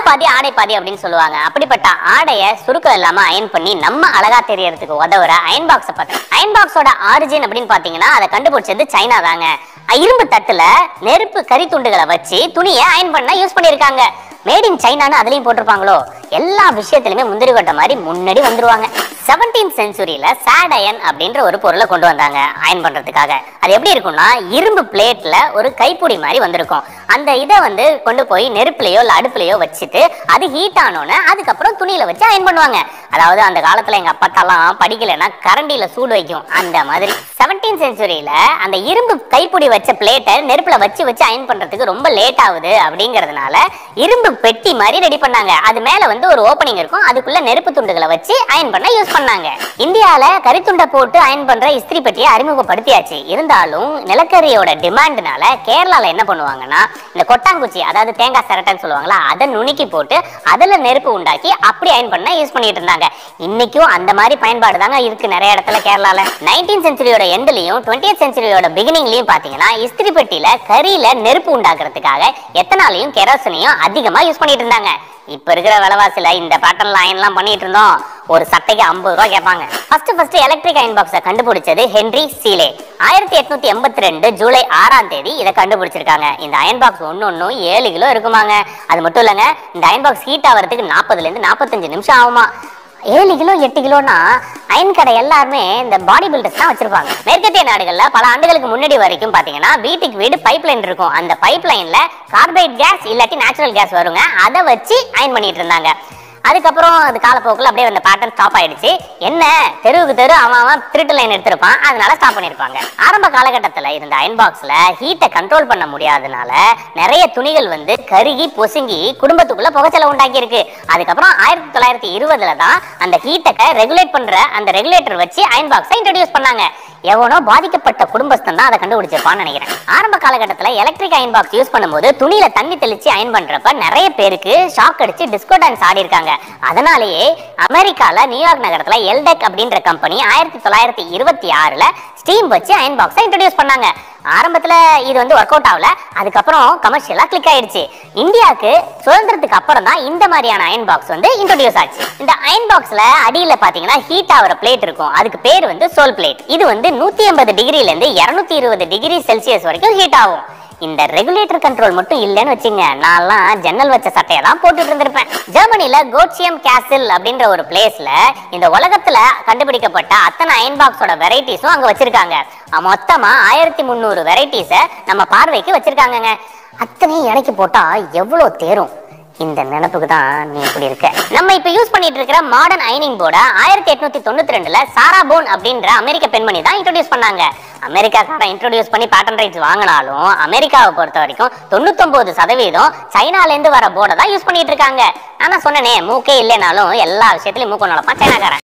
ஆள் பாதி ஆடை பாதி அப்படின்னு சொல்லுவாங்க அப்படிப்பட்ட ஆடைய சுருக்கம் இல்லாம அயன் பண்ணி நம்ம அழகா தெரியறதுக்கு உதவுற அயன் பாக்ஸை பார்த்தேன் அயன் பாக்ஸோட ஆரிஜின் அப்படின்னு பாத்தீங்கன்னா அதை கண்டுபிடிச்சது சைனா தாங்க இரும்பு தட்டுல நெருப்பு கறி துண்டுகளை வச்சு துணியை அயன் பண்ண யூஸ் பண்ணியிருக்காங்க மேட் இன் சைனான்னு அதுலயும் போட்டிருப்பாங்களோ எல்லா விஷயத்திலுமே முந்திரி கொட்ட மாதிரி முன்னாடி வந்துருவாங்க செவன்டீன் செஞ்சுரியில சேட் அயன் அப்படின்ற ஒரு பொருளை கொண்டு வந்தாங்க அயன் பண்றதுக்காக அது எப்படி இருக்கும்னா இரும்பு பிளேட்ல ஒரு கைப்பிடி மாதிரி வந்திருக்கும் அந்த இதை வந்து கொண்டு போய் நெருப்புலையோ இல்ல அடுப்புலையோ வச்சுட்டு அது ஹீட் ஆனோன்னு அதுக்கப்புறம் துணியில வச்சு அயன் பண்ணுவாங்க அதாவது அந்த காலத்துல எங்க அப்பாத்தெல்லாம் படிக்கலைன்னா கரண்டியில சூடு வைக்கும் அந்த மாதிரி செவன்டீன் செஞ்சுரியில அந்த இரும்பு கைப்பிடி வச்ச பிளேட்டை நெருப்புல வச்சு வச்சு அயன் பண்றதுக்கு ரொம்ப லேட் ஆகுது அப்படிங்கறதுனால இரும்பு பெட்டி மாதிரி ரெடி பண்ணாங்க அது மேல வந்து ஒரு ஓப்பனிங் இருக்கும் அதுக்குள்ள நெருப்பு துண்டுகளை வச்சு அயன் பண்ண யூஸ் பண்ணாங்க இந்தியால கரித்துண்டை போட்டு அயன் பண்ற இஸ்திரி பெட்டியை அறிமுகப்படுத்தியாச்சு இருந்தாலும் நிலக்கரியோட டிமாண்ட்னால கேரளால என்ன பண்ணுவாங்கன்னா இந்த கொட்டாங்குச்சி அதாவது தேங்காய் சிரட்டைன்னு சொல்லுவாங்களா அதை நுணுக்கி போட்டு அதுல நெருப்பு உண்டாக்கி அப்படி அயன் பண்ண யூஸ் பண்ணிட்டு இருந்தாங்க இன்னைக்கும் அந்த மாதிரி பயன்பாடு தாங்க இருக்கு நிறைய இடத்துல கேரளால நைன்டீன் செஞ்சுரியோட எண்ட்லயும் டுவெண்ட்டி செஞ்சுரியோட பிகினிங்லயும் பாத்தீங்கன்னா இஸ்திரி பெட்டியில கரியில நெருப்பு உண்டாக்குறதுக்காக எத்தனாலையும் கெரோசனையும் அதிகமா யூஸ் பண்ணிட்டு இருந்தாங்க இப்ப இருக்கிற விலைவாசில இந்த பேட்டர்ன் லைன்லாம் பண்ணிட்டு இருந்தோம் ஒரு சட்டைக்கு ஐம்பது ரூபா கேட்பாங்க ஃபர்ஸ்ட் ஃபர்ஸ்ட் எலக்ட்ரிக் அயன் பாக்ஸை கண்டுபிடிச்சது ஹென்ரி சீலே ஆயிரத்தி எட்நூத்தி எண்பத்தி ரெண்டு ஜூலை ஆறாம் தேதி இதை கண்டுபிடிச்சிருக்காங்க இந்த அயன் பாக்ஸ் ஒன்னு ஒன்னும் ஏழு கிலோ இருக்குமாங்க அது மட்டும் இல்லைங்க இந்த அயன் பாக்ஸ் ஹீட் ஆகிறதுக்கு நாற்பதுல இருந்து நாற்பத்தஞ்சு நிமிஷம் ஆகுமா ஏழு கிலோ எட்டு கிலோனா அயன் கடை எல்லாருமே இந்த பாடி பில்டர்ஸ் தான் வச்சிருப்பாங்க மேற்கத்திய நாடுகள்ல பல ஆண்டுகளுக்கு முன்னாடி வரைக்கும் பாத்தீங்கன்னா வீட்டுக்கு வீடு பைப் லைன் இருக்கும் அந்த பைப் லைன்ல கார்பைட் கேஸ் இல்லாட்டி நேச்சுரல் கேஸ் வருங்க அதை வச்சு அயன் பண்ணிட்டு இருந்தாங்க அதுக்கப்புறம் அது காலப்போக்கில் அப்படியே அந்த பேட்டர்ன் ஸ்டாப் ஆயிடுச்சு என்ன தெருவுக்கு தெரு அவன் அவன் திருட்டு லைன் எடுத்திருப்பான் அதனால ஸ்டாப் பண்ணியிருப்பாங்க ஆரம்ப காலகட்டத்தில் இருந்த அயன் பாக்ஸ்ல ஹீட்டை கண்ட்ரோல் பண்ண முடியாதனால நிறைய துணிகள் வந்து கருகி பொசுங்கி குடும்பத்துக்குள்ள புகைச்சலை உண்டாக்கி இருக்கு அதுக்கப்புறம் ஆயிரத்தி தொள்ளாயிரத்தி இருபதுல தான் அந்த ஹீட்டை ரெகுலேட் பண்ற அந்த ரெகுலேட்டர் வச்சு அயன் பாக்ஸை இன்ட்ரடியூஸ் பண்ணாங்க எவனோ பாதிக்கப்பட்ட குடும்பஸ்தன் தான் அதை கண்டுபிடிச்சிருப்பான்னு நினைக்கிறேன் ஆரம்ப காலகட்டத்தில் எலக்ட்ரிக் அயன் பாக்ஸ் யூஸ் பண்ணும்போது துணியில தண்ணி தெளிச்சு அயன் பண்றப்ப நிறைய பேருக்கு ஷாக் அடிச்சு டிஸ்கோ டான்ஸ் ஆடி இருக்காங்க அதனாலேயே அமெரிக்கால நியூயார்க் நகரத்துல எல்டெக் அப்படின்ற கம்பெனி ஆயிரத்தி தொள்ளாயிரத்தி இருபத்தி ஆறுல ஸ்டீம் வச்சு அயன் பாக்ஸை இன்ட்ரடியூஸ் பண்ணாங்க ஆரம்பத்துல இது வந்து ஒர்க் அவுட் ஆகல அதுக்கப்புறம் கமர்ஷியலா கிளிக் ஆயிடுச்சு இந்தியாவுக்கு சுதந்திரத்துக்கு அப்புறம் தான் இந்த மாதிரியான அயன் பாக்ஸ் வந்து இன்ட்ரோடியூஸ் ஆச்சு இந்த அயன் பாக்ஸ்ல அடியில பாத்தீங்கன்னா ஹீட் ஆகிற பிளேட் இருக்கும் அதுக்கு பேர் வந்து சோல் பிளேட் இது வந்து நூத்தி எண்பது டிகிரில இருந்து இருநூத்தி இருபது டிகிரி செல்சியஸ் வரைக்கும் ஹீட் ஆகும் இந்த ரெகுலேட்டர் கண்ட்ரோல் மட்டும் இல்லைன்னு வச்சுங்க நான்லாம் ஜன்னல் வச்ச சட்டையை தான் போட்டுட்டு இருந்திருப்பேன் ஜெர்மனில கோட்சியம் கேசில் அப்படின்ற ஒரு பிளேஸ்ல இந்த உலகத்துல கண்டுபிடிக்கப்பட்ட அத்தனை அயன் பாக்ஸோட வெரைட்டிஸும் அங்க வச்சிருக்காங்க அஹ் மொத்தமா ஆயிரத்தி முந்நூறு வெரைட்டிஸை நம்ம பார்வைக்கு வச்சிருக்காங்கங்க அத்தனையும் இடைக்கு போட்டா எவ்வளவு தேரும் இந்த நினைப்புக்கு தான் நீ இப்படி இருக்க நம்ம இப்ப யூஸ் பண்ணிட்டு இருக்கிற மாடர்ன் அயனிங் போர்ட ஆயிரத்தி எட்நூத்தி தொண்ணூத்தி ரெண்டுல சாரா போன் அப்படின்ற அமெரிக்க பெண்மணி தான் இன்ட்ரோடியூஸ் பண்ணாங்க அமெரிக்காக்காரன் இன்ட்ரோடியூஸ் பண்ணி பேட்டன் ரைட்ஸ் வாங்கினாலும் அமெரிக்காவை பொறுத்த வரைக்கும் தொண்ணூத்தொன்பது சதவீதம் சைனால இருந்து வர போர்டை தான் யூஸ் பண்ணிட்டு இருக்காங்க ஆனா சொன்னனே மூக்கே இல்லைனாலும் எல்லா விஷயத்திலயும் மூக்கு நுழைப்பான் சைனாக்காரன்